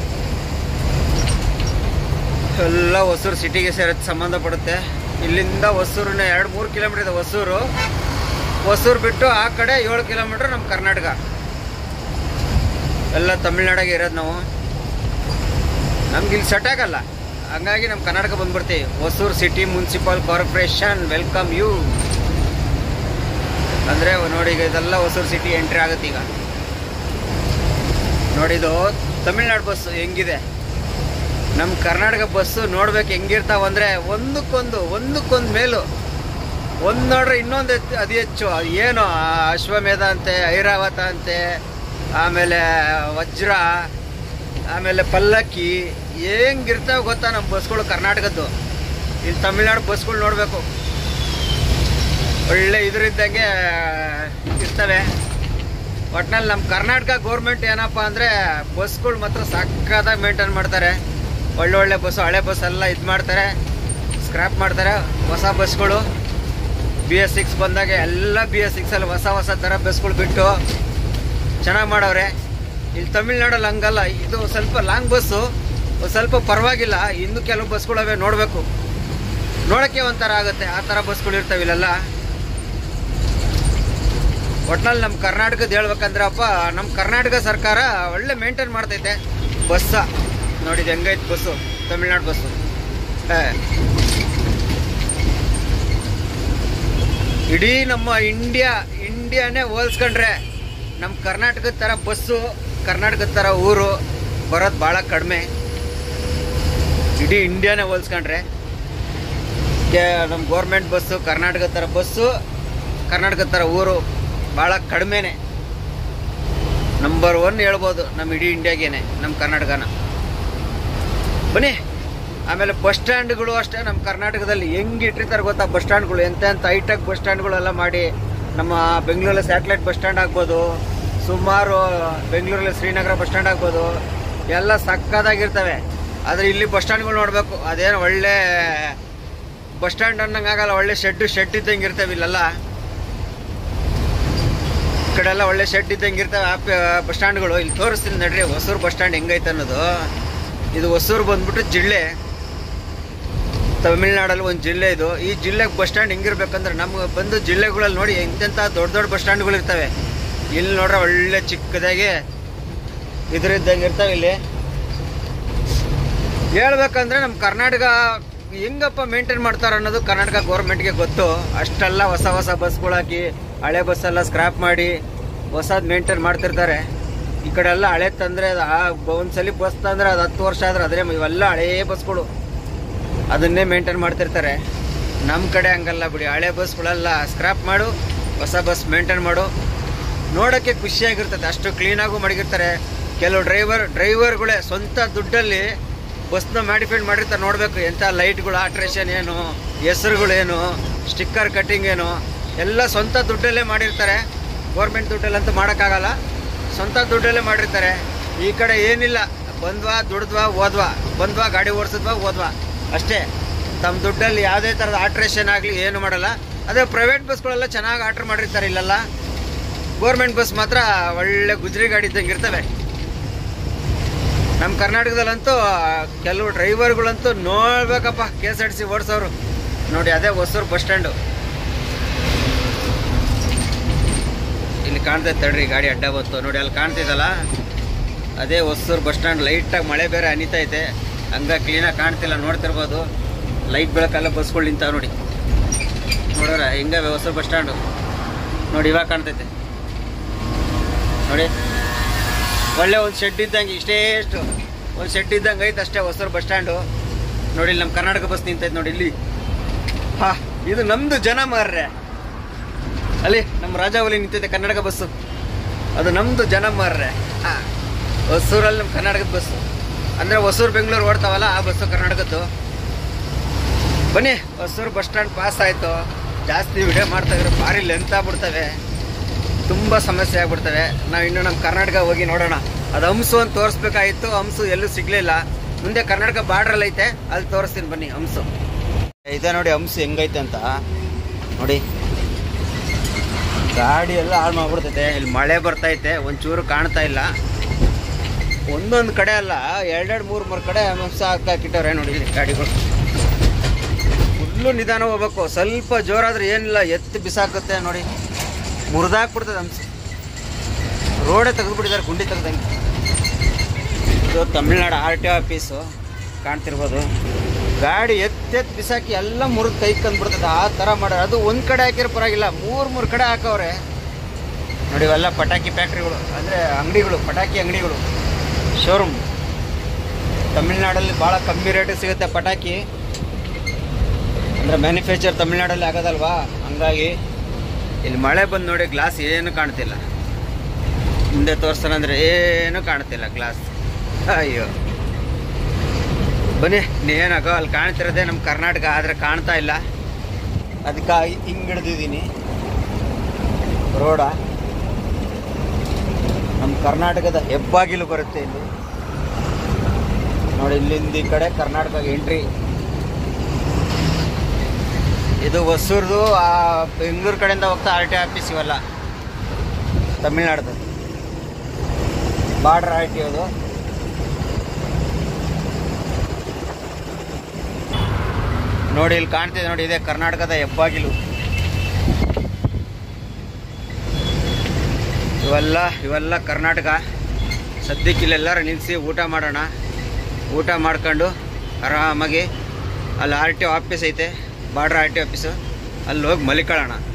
ಎಲ್ಲ ಹೊಸೂರು ಸಿಟಿಗೆ ಸೇರೋದು ಸಂಬಂಧಪಡುತ್ತೆ ಇಲ್ಲಿಂದ ಹೊಸೂರಿನ ಎರಡು ಮೂರು ಕಿಲೋಮೀಟರ್ ಇದೆ ಹೊಸೂರು ಹೊಸೂರು ಬಿಟ್ಟು ಆ ಕಡೆ ಏಳು ಕಿಲೋಮೀಟ್ರ್ ನಮ್ಮ ಕರ್ನಾಟಕ ಎಲ್ಲ ತಮಿಳ್ನಾಡಿಗೆ ಇರೋದು ನಾವು ನಮ್ಗೆ ಇಲ್ಲಿ ಸೆಟ್ ಆಗಲ್ಲ ಹಂಗಾಗಿ ನಮ್ಮ ಕರ್ನಾಟಕ ಬಂದ್ಬಿಡ್ತೀವಿ Hosur city municipal corporation welcome you ಅಂದರೆ ನೋಡಿ ಈಗ ಇದೆಲ್ಲ ಹೊಸೂರು ಸಿಟಿ ಎಂಟ್ರಿ ಆಗುತ್ತೆ ಈಗ ನೋಡಿದು ತಮಿಳ್ನಾಡು ಬಸ್ಸು ಹೆಂಗಿದೆ ನಮ್ಮ ಕರ್ನಾಟಕ ಬಸ್ಸು ನೋಡ್ಬೇಕು ಹೆಂಗಿರ್ತಾವ ಅಂದರೆ ಒಂದಕ್ಕೊಂದು ಒಂದಕ್ಕೊಂದು ಮೇಲು ಒಂದು ನೋಡ್ರೆ ಇನ್ನೊಂದು ಹೆಚ್ಚು ಅತಿ ಹೆಚ್ಚು ಅದು ಏನು ಆ ಅಶ್ವಮೇಧ ಅಂತೆ ಐರಾವತ ಅಂತೆ ಆಮೇಲೆ ವಜ್ರ ಆಮೇಲೆ ಪಲ್ಲಕ್ಕಿ ಹೆಂಗಿರ್ತಾವ ಗೊತ್ತಾ ನಮ್ಮ ಬಸ್ಗಳು ಕರ್ನಾಟಕದ್ದು ಇಲ್ಲಿ ತಮಿಳ್ನಾಡು ಬಸ್ಗಳು ನೋಡಬೇಕು ಒಳ್ಳೆ ಇದರಿದ್ದಂಗೆ ಇರ್ತವೆ ಒಟ್ನಲ್ಲಿ ನಮ್ಮ ಕರ್ನಾಟಕ ಗೌರ್ಮೆಂಟ್ ಏನಪ್ಪ ಅಂದರೆ ಬಸ್ಗಳು ಮಾತ್ರ ಸಕ್ಕತ್ತಾಗಿ ಮೇಂಟೈನ್ ಮಾಡ್ತಾರೆ ಒಳ್ಳೊಳ್ಳೆ ಬಸ್ಸು ಹಳೆ ಬಸ್ ಎಲ್ಲ ಇದು ಮಾಡ್ತಾರೆ ಸ್ಕ್ರ್ಯಾಪ್ ಮಾಡ್ತಾರೆ ಹೊಸ ಬಸ್ಗಳು ಬಿ ಎಸ್ ಸಿಕ್ಸ್ ಬಂದಾಗ ಎಲ್ಲ ಬಿ ಎಸ್ ಸಿಕ್ಸಲ್ಲಿ ಹೊಸ ಹೊಸ ಥರ ಬಸ್ಗಳು ಬಿಟ್ಟು ಚೆನ್ನಾಗಿ ಮಾಡವ್ರೆ ಇಲ್ಲಿ ತಮಿಳ್ನಾಡಲ್ಲಿ ಹಂಗಲ್ಲ ಇದು ಸ್ವಲ್ಪ ಲಾಂಗ್ ಬಸ್ಸು ಒಂದ್ ಸ್ವಲ್ಪ ಪರವಾಗಿಲ್ಲ ಇನ್ನು ಕೆಲವು ಬಸ್ಗಳವೆ ನೋಡಬೇಕು ನೋಡೋಕ್ಕೆ ಒಂಥರ ಆಗುತ್ತೆ ಆ ಥರ ಬಸ್ಗಳು ಇರ್ತವೆ ಇಲ್ಲೆಲ್ಲ ಒಟ್ನಲ್ಲಿ ನಮ್ಮ ಕರ್ನಾಟಕದ ಹೇಳ್ಬೇಕಂದ್ರಪ್ಪ ನಮ್ಮ ಕರ್ನಾಟಕ ಸರ್ಕಾರ ಒಳ್ಳೆ ಮೇಂಟೈನ್ ಮಾಡ್ತೈತೆ ಬಸ್ಸ ನೋಡಿದ ಹೆಂಗೈತೆ ಬಸ್ಸು ತಮಿಳ್ನಾಡು ಬಸ್ಸು ಹೇ. ಇಡೀ ನಮ್ಮ ಇಂಡಿಯಾ ಇಂಡಿಯಾನೇ ಹೋಲ್ಸ್ಕೊಂಡ್ರೆ ನಮ್ಮ ಕರ್ನಾಟಕದ ಥರ ಬಸ್ಸು ಕರ್ನಾಟಕದ ಥರ ಊರು ಬರೋದು ಭಾಳ ಕಡಿಮೆ ಇಡೀ ಇಂಡಿಯಾನೇ ಹೋಲ್ಸ್ಕೊಂಡ್ರೆ ಕೆ ನಮ್ಮ ಗೋರ್ಮೆಂಟ್ ಬಸ್ಸು ಕರ್ನಾಟಕ ಥರ ಬಸ್ಸು ಕರ್ನಾಟಕ ಥರ ಊರು ಭಾಳ ಕಡಿಮೆನೆ ನಂಬರ್ ಒನ್ ಹೇಳ್ಬೋದು ನಮ್ಮ ಇಡೀ ಇಂಡಿಯಾಗೇನೆ ನಮ್ಮ ಕರ್ನಾಟಕನ ಬನ್ನಿ ಆಮೇಲೆ ಬಸ್ ಸ್ಟ್ಯಾಂಡ್ಗಳು ಅಷ್ಟೇ ನಮ್ಮ ಕರ್ನಾಟಕದಲ್ಲಿ ಹೆಂಗೆ ಇಟ್ಟಿರ್ತಾರೆ ಗೊತ್ತಾ ಬಸ್ ಸ್ಟ್ಯಾಂಡ್ಗಳು ಎಂತ ಎಂತ ಹೈಟೆಕ್ ಬಸ್ ಸ್ಟ್ಯಾಂಡ್ಗಳೆಲ್ಲ ಮಾಡಿ ನಮ್ಮ ಬೆಂಗಳೂರಲ್ಲಿ ಸ್ಯಾಟಲೈಟ್ ಬಸ್ ಸ್ಟ್ಯಾಂಡ್ ಆಗ್ಬೋದು ಸುಮಾರು ಬೆಂಗಳೂರಲ್ಲಿ ಶ್ರೀನಗರ ಬಸ್ ಸ್ಟ್ಯಾಂಡ್ ಆಗ್ಬೋದು ಎಲ್ಲ ಸಕ್ಕದಾಗಿರ್ತವೆ ಆದರೆ ಇಲ್ಲಿ ಬಸ್ ಸ್ಟ್ಯಾಂಡ್ಗಳು ನೋಡಬೇಕು ಅದೇನು ಒಳ್ಳೆ ಬಸ್ ಸ್ಟ್ಯಾಂಡ್ ಅನ್ನಂಗೆ ಆಗಲ್ಲ ಒಳ್ಳೆ ಶೆಡ್ ಶೆಡ್ ಇದ್ದಂಗೆ ಇರ್ತವೆ ಇಲ್ಲೆಲ್ಲ ಈ ಕಡೆ ಎಲ್ಲ ಒಳ್ಳೆ ಶೆಡ್ ಇದ್ದಂಗೆ ಇರ್ತವೆ ಆ ಬಸ್ ಸ್ಟ್ಯಾಂಡ್ಗಳು ಇಲ್ಲಿ ತೋರಿಸ್ತೀನಿ ನಡ್ರಿ ಹೊಸೂರು ಬಸ್ ಸ್ಟ್ಯಾಂಡ್ ಹೆಂಗೈತೆ ಅನ್ನೋದು ಇದು ಹೊಸೂರು ಬಂದ್ಬಿಟ್ಟು ಜಿಲ್ಲೆ ತಮಿಳ್ನಾಡಲ್ಲಿ ಒಂದು ಜಿಲ್ಲೆ ಇದು ಈ ಜಿಲ್ಲೆಗೆ ಬಸ್ ಸ್ಟ್ಯಾಂಡ್ ಹೆಂಗಿರ್ಬೇಕಂದ್ರೆ ನಮ್ಗೆ ಬಂದು ಜಿಲ್ಲೆಗಳಲ್ಲಿ ನೋಡಿ ಎಂತೆಂಥ ದೊಡ್ಡ ದೊಡ್ಡ ಬಸ್ ಸ್ಟ್ಯಾಂಡ್ಗಳು ಇರ್ತವೆ ಇಲ್ಲಿ ನೋಡ್ರೆ ಒಳ್ಳೆ ಚಿಕ್ಕದಾಗಿ ಇದ್ರಿದ್ದಂಗೆ ಇರ್ತವೆ ಇಲ್ಲಿ ಹೇಳ್ಬೇಕಂದ್ರೆ ನಮ್ಮ ಕರ್ನಾಟಕ ಹೆಂಗಪ್ಪ ಮೇಂಟೈನ್ ಮಾಡ್ತಾರೆ ಅನ್ನೋದು ಕರ್ನಾಟಕ ಗೌರ್ಮೆಂಟ್ಗೆ ಗೊತ್ತು ಅಷ್ಟೆಲ್ಲ ಹೊಸ ಹೊಸ ಬಸ್ಗಳು ಹಾಕಿ ಹಳೆ ಬಸ್ಸೆಲ್ಲ ಸ್ಕ್ರಾಪ್ ಮಾಡಿ ಹೊಸದು ಮೇಂಟೈನ್ ಮಾಡ್ತಿರ್ತಾರೆ ಈ ಕಡೆ ಎಲ್ಲ ಹಳೆ ತಂದರೆ ಅದು ಆ ಒಂದ್ಸಲಿ ಬಸ್ ತಂದ್ರೆ ಅದು ಹತ್ತು ವರ್ಷ ಆದ್ರೆ ಅದೇ ಇವೆಲ್ಲ ಹಳೇ ಬಸ್ಗಳು ಅದನ್ನೇ ಮೇಂಟೈನ್ ಮಾಡ್ತಿರ್ತಾರೆ ನಮ್ಮ ಕಡೆ ಹಂಗಲ್ಲ ಬಿಡಿ ಹಳೆ ಬಸ್ಗಳೆಲ್ಲ ಸ್ಕ್ರಾಪ್ ಮಾಡು ಹೊಸ ಬಸ್ ಮೇಂಟೈನ್ ಮಾಡು ನೋಡೋಕ್ಕೆ ಖುಷಿಯಾಗಿರ್ತದೆ ಅಷ್ಟು ಕ್ಲೀನಾಗೂ ಮಡಗಿರ್ತಾರೆ ಕೆಲವು ಡ್ರೈವರ್ ಡ್ರೈವರ್ಗಳೇ ಸ್ವಂತ ದುಡ್ಡಲ್ಲಿ ಬಸ್ನ ಮಾಡಿಫೈಡ್ ಮಾಡಿರ್ತಾರೆ ನೋಡಬೇಕು ಎಂಥ ಲೈಟ್ಗಳು ಆಟ್ರೇಷನ್ ಏನು ಹೆಸರುಗಳೇನು ಸ್ಟಿಕ್ಕರ್ ಕಟ್ಟಿಂಗ್ ಏನು ಎಲ್ಲ ಸ್ವಂತ ದುಡ್ಡಲ್ಲೇ ಮಾಡಿರ್ತಾರೆ ಗೌರ್ಮೆಂಟ್ ದುಡ್ಡಲ್ಲಂತೂ ಮಾಡೋಕ್ಕಾಗಲ್ಲ ಸ್ವಂತ ದುಡ್ಡಲ್ಲೇ ಮಾಡಿರ್ತಾರೆ ಈ ಕಡೆ ಏನಿಲ್ಲ ಬಂದ್ವಾ ದುಡ್ದ್ವಾ ಓದ್ವಾ ಬಂದ್ವಾ ಗಾಡಿ ಓಡಿಸಿದ್ವಾ ಓದ್ವಾ ಅಷ್ಟೇ ತಮ್ಮ ದುಡ್ಡಲ್ಲಿ ಯಾವುದೇ ಥರದ ಆಟ್ರೇಷನ್ ಆಗಲಿ ಏನು ಮಾಡಲ್ಲ ಅದೇ ಪ್ರೈವೇಟ್ ಬಸ್ಗಳೆಲ್ಲ ಚೆನ್ನಾಗಿ ಆರ್ಡ್ರ್ ಮಾಡಿರ್ತಾರೆ ಇಲ್ಲೆಲ್ಲ ಗೋರ್ಮೆಂಟ್ ಬಸ್ ಮಾತ್ರ ಒಳ್ಳೆ ಗುಜರಿ ಗಾಡಿ ಇದ್ದಂಗೆ ಇರ್ತವೆ ನಮ್ಮ ಕರ್ನಾಟಕದಲ್ಲಂತೂ ಕೆಲವು ಡ್ರೈವರ್ಗಳಂತೂ ನೋಡ್ಬೇಕಪ್ಪ K S R T C ಓಡಿಸೋರು ನೋಡಿ ಅದೇ ಹೊಸೂರು ಬಸ್ ಸ್ಟ್ಯಾಂಡು ಇಲ್ಲಿ ಕಾಣ್ತೈತೆ ತಡ್ರಿ ಗಾಡಿ ಅಡ್ಡ ಬಂತು ನೋಡಿ ಅಲ್ಲಿ ಕಾಣ್ತಿದ್ದಲ್ಲ ಅದೇ ಹೊಸೂರು ಬಸ್ ಸ್ಟ್ಯಾಂಡ್ ಲೈಟಾಗಿ ಮಳೆ ಬೇರೆ ಹನಿತೈತೆ ಹಂಗ ಕ್ಲೀನಾಗಿ ಕಾಣ್ತಿಲ್ಲ ನೋಡ್ತಿರ್ಬೋದು ಲೈಟ್ ಬೆಳಕೆಲ್ಲ ಬಸ್ಗಳು ನಿಂತಾವ ನೋಡಿ ನೋಡೋರ ಹಿಂಗವೆ ಹೊಸೂರು ಬಸ್ ಸ್ಟ್ಯಾಂಡು ನೋಡಿ ಇವಾಗ ಕಾಣ್ತೈತೆ ನೋಡಿ ಒಳ್ಳೆ ಒಂದು ಶೆಡ್ ಇದ್ದಂಗೆ ಇಷ್ಟೇ ಎಷ್ಟು ಒಂದು ಶೆಡ್ ಇದ್ದಂಗೆ ಐತೆ ಅಷ್ಟೇ ಹೊಸೂರು ಬಸ್ ಸ್ಟ್ಯಾಂಡು ನೋಡಿ ಇಲ್ಲಿ ನಮ್ಮ ಕರ್ನಾಟಕ ಬಸ್ ನಿಂತೈತೆ ನೋಡಿ ಇಲ್ಲಿ ಹಾ ಇದು ನಮ್ಮದು ಜನ ಮಾರ್ರೆ ಅಲ್ಲಿ ನಮ್ಮ ರಾಜಾವಲಿ ನಿಂತೈತೆ ಕರ್ನಾಟಕ ಬಸ್ಸು ಅದು ನಮ್ಮದು ಜನ ಮಾರ್ರೆ ಹಾಂ ಹೊಸೂರಲ್ಲಿ ನಮ್ಮ ಕರ್ನಾಟಕದ ಬಸ್ಸು ಅಂದರೆ ಹೊಸೂರು ಬೆಂಗಳೂರು ಓಡ್ತಾವಲ್ಲ ಆ ಬಸ್ಸು ಕರ್ನಾಟಕದ್ದು ಬನ್ನಿ ಹೊಸೂರು ಬಸ್ ಸ್ಟ್ಯಾಂಡ್ ಪಾಸ್ ಆಯಿತು ಜಾಸ್ತಿ ವಿಡಿಯೋ ಮಾಡ್ತಾ ಇದ್ರೆ ಭಾರಿ ಲೆಂತ್ ಆಗ್ಬಿಡ್ತವೆ ತುಂಬ ಸಮಸ್ಯೆ ಆಗ್ಬಿಡ್ತವೆ ನಾವು ಇನ್ನು ನಮ್ಮ ಕರ್ನಾಟಕ ಹೋಗಿ ನೋಡೋಣ ಅದು ಹಂಸು ಅಂತ ತೋರಿಸ್ಬೇಕಾಗಿತ್ತು ಹಂಸು ಎಲ್ಲೂ ಸಿಗ್ಲಿಲ್ಲ ಮುಂದೆ ಕರ್ನಾಟಕ ಬಾರ್ಡ್ರಲ್ಲಿ ಐತೆ ಅಲ್ಲಿ ತೋರಿಸ್ತೀನಿ ಬನ್ನಿ ಹಂಸು ಇದೆ ನೋಡಿ ಹಂಸು ಹೆಂಗೈತೆ ಅಂತ ನೋಡಿ ಗಾಡಿ ಎಲ್ಲ ಹಾಳು ಮಾಡ್ಬಿಡ್ತೈತೆ ಇಲ್ಲಿ ಮಳೆ ಬರ್ತೈತೆ ಒಂಚೂರು ಕಾಣ್ತಾ ಇಲ್ಲ ಒಂದೊಂದು ಕಡೆ ಅಲ್ಲ ಎರಡೆರಡು ಮೂರು ಮೂರು ಕಡೆ ಹಂಸ ಹಾಕಿಟ್ಟವ್ರೆ ನೋಡಿ ಇಲ್ಲಿ ಗಾಡಿಗಳು ಫುಲ್ಲು ನಿಧಾನ ಹೋಗ್ಬೇಕು ಸ್ವಲ್ಪ ಜೋರಾದ್ರೆ ಏನಿಲ್ಲ ಎತ್ತು ಬಿಸಾಕುತ್ತೆ ನೋಡಿ ಮುರಿದಾಕ್ಬಿಡ್ತದೆ ಹಂಸ ರೋಡೇ ತೆಗೆದುಬಿಟ್ಟಿದ್ದಾರೆ ಗುಂಡಿ ತೆಗ್ದಂಗೆ ಇದು ತಮಿಳ್ನಾಡು ಆರ್ ಟಿ ಆಫೀಸು ಕಾಣ್ತಿರ್ಬೋದು ಗಾಡಿ ಎತ್ತೆತ್ತು ಬಿಸಾಕಿ ಎಲ್ಲ ಮುರಿದು ಕೈ ಕಂದ್ಬಿಡ್ತದೆ ಆ ಥರ ಮಾಡೋದು ಅದು ಒಂದು ಕಡೆ ಹಾಕಿರೋ ಪರವಾಗಿಲ್ಲ ಮೂರು ಮೂರು ಕಡೆ ಹಾಕವ್ರೆ ನೋಡಿ ಇವೆಲ್ಲ ಪಟಾಕಿ ಫ್ಯಾಕ್ಟ್ರಿಗಳು ಅಂದರೆ ಅಂಗಡಿಗಳು ಪಟಾಕಿ ಅಂಗಡಿಗಳು ಶೋರೂಮ್ ತಮಿಳ್ನಾಡಲ್ಲಿ ಭಾಳ ಕಮ್ಮಿ ರೇಟಿಗೆ ಸಿಗುತ್ತೆ ಪಟಾಕಿ ಅಂದರೆ ಮ್ಯಾನುಫ್ಯಾಕ್ಚರ್ ತಮಿಳ್ನಾಡಲ್ಲಿ ಆಗೋದಲ್ವಾ ಹಂಗಾಗಿ ಇಲ್ಲಿ ಮಳೆ ಬಂದು ನೋಡಿ ಗ್ಲಾಸ್ ಏನು ಕಾಣ್ತಿಲ್ಲ ಮುಂದೆ ತೋರಿಸ್ತಾನಂದ್ರೆ ಏನು ಕಾಣ್ತಿಲ್ಲ ಗ್ಲಾಸ್ ಅಯ್ಯೋ ಬನ್ನಿ ನೀನಾಗೋ ಅಲ್ಲಿ ಕಾಣ್ತಿರೋದೇ ನಮ್ಮ ಕರ್ನಾಟಕ ಆದರೆ ಕಾಣ್ತಾ ಇಲ್ಲ ಅದಕ್ಕಾಗಿ ಹಿಂಗೆ ಹಿಡ್ದಿದ್ದೀನಿ ರೋಡ ನಮ್ಮ ಕರ್ನಾಟಕದ ಹೆಬ್ಬಾಗಿಲು ಬರುತ್ತೆ ಇಲ್ಲಿ ನೋಡಿ ಇಲ್ಲಿಂದ ಈ ಕಡೆ ಕರ್ನಾಟಕ ಎಂಟ್ರಿ ಇದು ಹೊಸೂರ್ದು ಆ ಬೆಂಗಳೂರು ಕಡೆಯಿಂದ ಹೋಗ್ತಾ ಆರ್ ಟಿ ಆಫೀಸ್ ಇವೆಲ್ಲ ತಮಿಳ್ನಾಡ್ದು ಬಾರ್ಡ್ರ್ ಆರ್ ಟಿ ಅದು ನೋಡಿ ಇಲ್ಲಿ ಕಾಣ್ತಿದೆ ನೋಡಿ ಇದೆ ಕರ್ನಾಟಕದ ಹೆಬ್ಬಾಗಿಲು ಇವೆಲ್ಲ ಇವೆಲ್ಲ ಕರ್ನಾಟಕ ಸದ್ಯಕ್ಕೆ ಇಲ್ಲೆಲ್ಲರೂ ನಿಲ್ಲಿಸಿ ಊಟ ಮಾಡೋಣ ಊಟ ಮಾಡ್ಕೊಂಡು ಆರಾಮಾಗಿ ಅಲ್ಲಿ ಆರ್ ಟಿ ಆಫೀಸ್ ಐತೆ ಬಾರ್ಡ್ರ್ ಆರ್ ಟಿ ಆಫೀಸು ಅಲ್ಲಿ ಹೋಗಿ ಮಲಿಕೊಳ್ಳೋಣ